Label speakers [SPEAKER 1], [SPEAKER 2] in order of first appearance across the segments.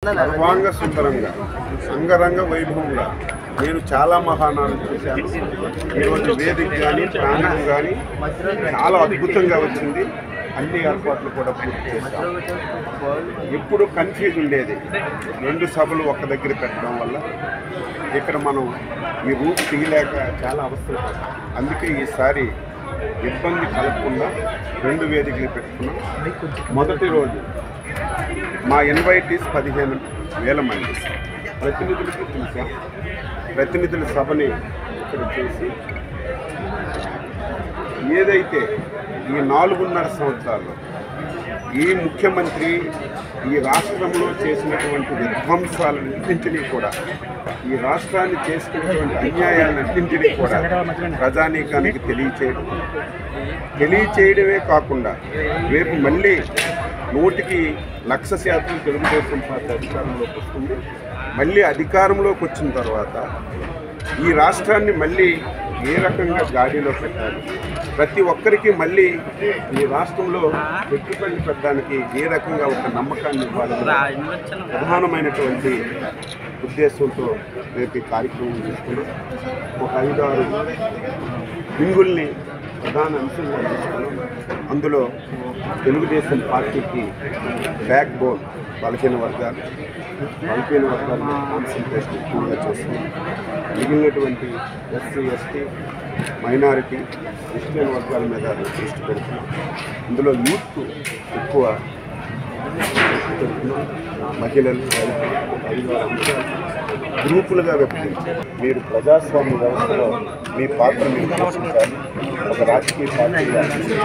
[SPEAKER 1] సర్వాంగ సుందరంగా అంగరంగ వైభవంగా నేను చాలా మహానాలు చూశాను ఈరోజు వేదిక కానీ ప్రాంగణం కానీ చాలా అద్భుతంగా వచ్చింది అన్ని ఏర్పాట్లు కూడా పూర్తి చేశాం ఎప్పుడు కన్ఫ్యూజ్ ఉండేది రెండు సభలు ఒక్క దగ్గర పెట్టడం వల్ల ఇక్కడ మనం ఈ రూట్ తీయలేక చాలా అవసరం అందుకే ఈసారి ఇబ్బంది కలగకుండా రెండు వేదికలు పెట్టుకున్నాం మొదటి రోజు మా ఇన్వైటీస్ పదిహేను వేల మంది ప్రతినిధులకి పిలిచాం ప్రతినిధుల సభని ఇక్కడ చేసి ఏదైతే ఈ నాలుగున్నర సంవత్సరాలు ఈ ముఖ్యమంత్రి ఈ రాష్ట్రంలో చేసినటువంటి విధ్వంసాలన్నింటినీ కూడా ఈ రాష్ట్రాన్ని చేసినటువంటి అన్యాయాలన్నింటినీ కూడా ప్రజానీకానికి తెలియచేయడం తెలియచేయడమే కాకుండా రేపు మళ్ళీ నూటికి లక్ష శాతం తెలుగుదేశం పార్టీ అధికారంలోకి వస్తుంది మళ్ళీ అధికారంలోకి వచ్చిన తర్వాత ఈ రాష్ట్రాన్ని మళ్ళీ ఏ రకంగా గాడిలో పెట్టాలి ప్రతి ఒక్కరికి మళ్ళీ ఈ రాష్ట్రంలో పెట్టుబడి పెట్టడానికి ఏ రకంగా ఒక నమ్మకాన్ని ఇవ్వాలని ప్రధానమైనటువంటి ఉద్దేశంతో రేపు ఈ కార్యక్రమం తీసుకున్నాం ఒక ఐదారు బింగుల్ని ప్రధాన అంశంగా తీసుకున్నాం అందులో తెలుగుదేశం పార్టీకి బ్యాక్ బోన్ బలహీన వర్గాలు బలహీన వర్గాలను కాన్సన్ట్రేషన్ ఎక్కువగా చేస్తున్నాం మిగిలినటువంటి ఎస్సీ ఎస్టీ మైనారిటీ క్రిస్టియన్ వర్గాల మీద దృష్టి పెడుతున్నాం ఇందులో యూత్ ఎక్కువ దృష్టి పెడుతున్నాం మహిళలు రైతులు ఒక ఐదు ఆరు అంశాలు గ్రూపులుగా విభజించారు మీరు ప్రజాస్వామ్య వ్యవస్థలో మీ పాత్ర మీరు పోషించాలి ఒక రాజకీయ పార్టీగా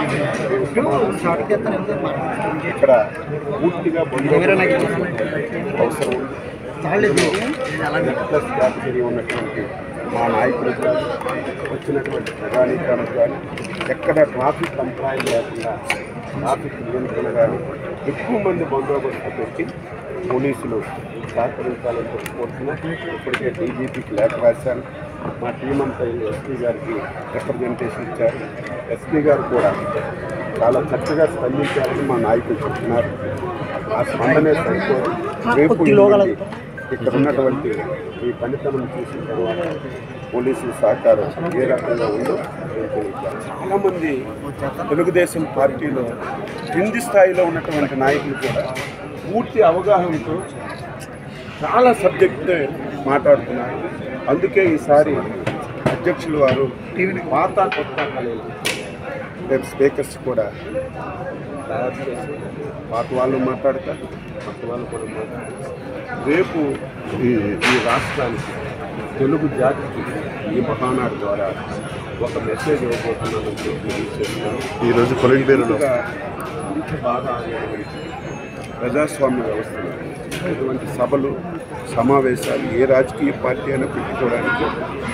[SPEAKER 1] ఇక్కడ పూర్తిగా బందోబస్తు అవసరం ఉంది ప్లస్ కేటగిరీ ఉన్నటువంటి మా నాయకులకు కానీ వచ్చినటువంటి ప్రజానీకాలకు కానీ ఎక్కడ ట్రాఫిక్ అంతరాయం లేకుండా ట్రాఫిక్ నియంత్రణ కానీ ఎక్కువ మంది బందోబస్తు పెట్టి పోలీసులు సహకరించాలని కోరుతున్నాం ఇప్పటికే డీజీపీకి లేఖ రాశాను మా టీం అంతా ఎస్పీ గారికి రిప్రజెంటేషన్ ఇచ్చారు ఎస్పీ గారు కూడా చాలా చక్కగా స్పందించారని మా నాయకులు చెప్తున్నారు ఆ స్పందనే సరిపోదు రేపు ఎల్లుండి ఇక్కడ ఉన్నటువంటి ఈ పనితనం చూసిన తర్వాత పోలీసుల సహకారం ఏ రకంగా ఉందో నేను తెలియజేయాలి. చాలామంది తెలుగుదేశం పార్టీలో కింది స్థాయిలో ఉన్నటువంటి నాయకులు కూడా పూర్తి అవగాహనతో చాలా సబ్జెక్టు మాట్లాడుతున్నారు అందుకే ఈసారి అధ్యక్షులు వారు పాత కొత్త కళలు రేపు స్పీకర్స్ కూడా తయారు చేసి పాత వాళ్ళు మాట్లాడతారు కొత్త వాళ్ళు కూడా మాట్లాడతారు రేపు ఈ ఈ రాష్ట్రానికి తెలుగు జాతికి ఈ మహానాడు ద్వారా ఒక మెసేజ్ ఇవ్వబోతున్నానని చెప్పి తెలియజేస్తున్నాను
[SPEAKER 2] ఈరోజు కొలంబీరులో
[SPEAKER 1] ముందుగా ఇంత బాగా ఆగేటువంటి ప్రజాస్వామ్య వ్యవస్థలో ఇటువంటి సభలు సమావేశాలు ఏ రాజకీయ పార్టీ అయినా పెట్టుకోవడానికి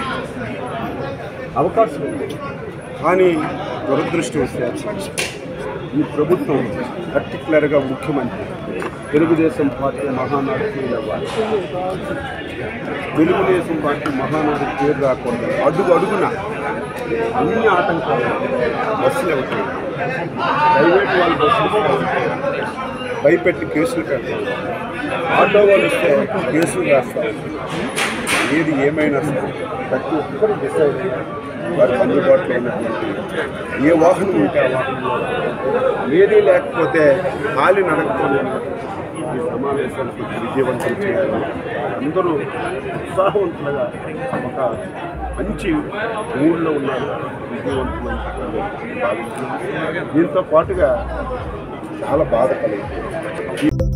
[SPEAKER 1] అవకాశం ఉంది కానీ దురదృష్టవశాత్తు ఈ ప్రభుత్వం పర్టికులర్గా ముఖ్యమంత్రి తెలుగుదేశం పార్టీ మహానాడు ఫెయిల్ అవ్వాలి తెలుగుదేశం పార్టీ మహానాడు పేరు రాకుండా అడుగు అడుగున అన్ని ఆటంకాలు బస్సులు అవుతాయి ప్రైవేట్ వాళ్ళు బస్సులు భయపెట్టి కేసులు పెడతారు ఆటో వాళ్ళు వస్తే కేసులు రాస్తారు ఏది ఏమైనా సరే ప్రతి ఒక్కరు డిసైడ్ అయ్యారు వారికి అందుబాటులో ఉన్నటువంటి ఏ వాహనం ఉంటే ఆ వాహనంలో ఏదీ లేకపోతే ఖాళీ నడకతోనే ఈ సమావేశానికి విజయవంతం చేయాలని అందరూ ఉత్సాహవంతులుగా ఒక మంచి మూడ్లో ఉన్నారు విజయవంతమైన భావిస్తున్నాను దీంతో పాటుగా చాలా బాధ కలిగింది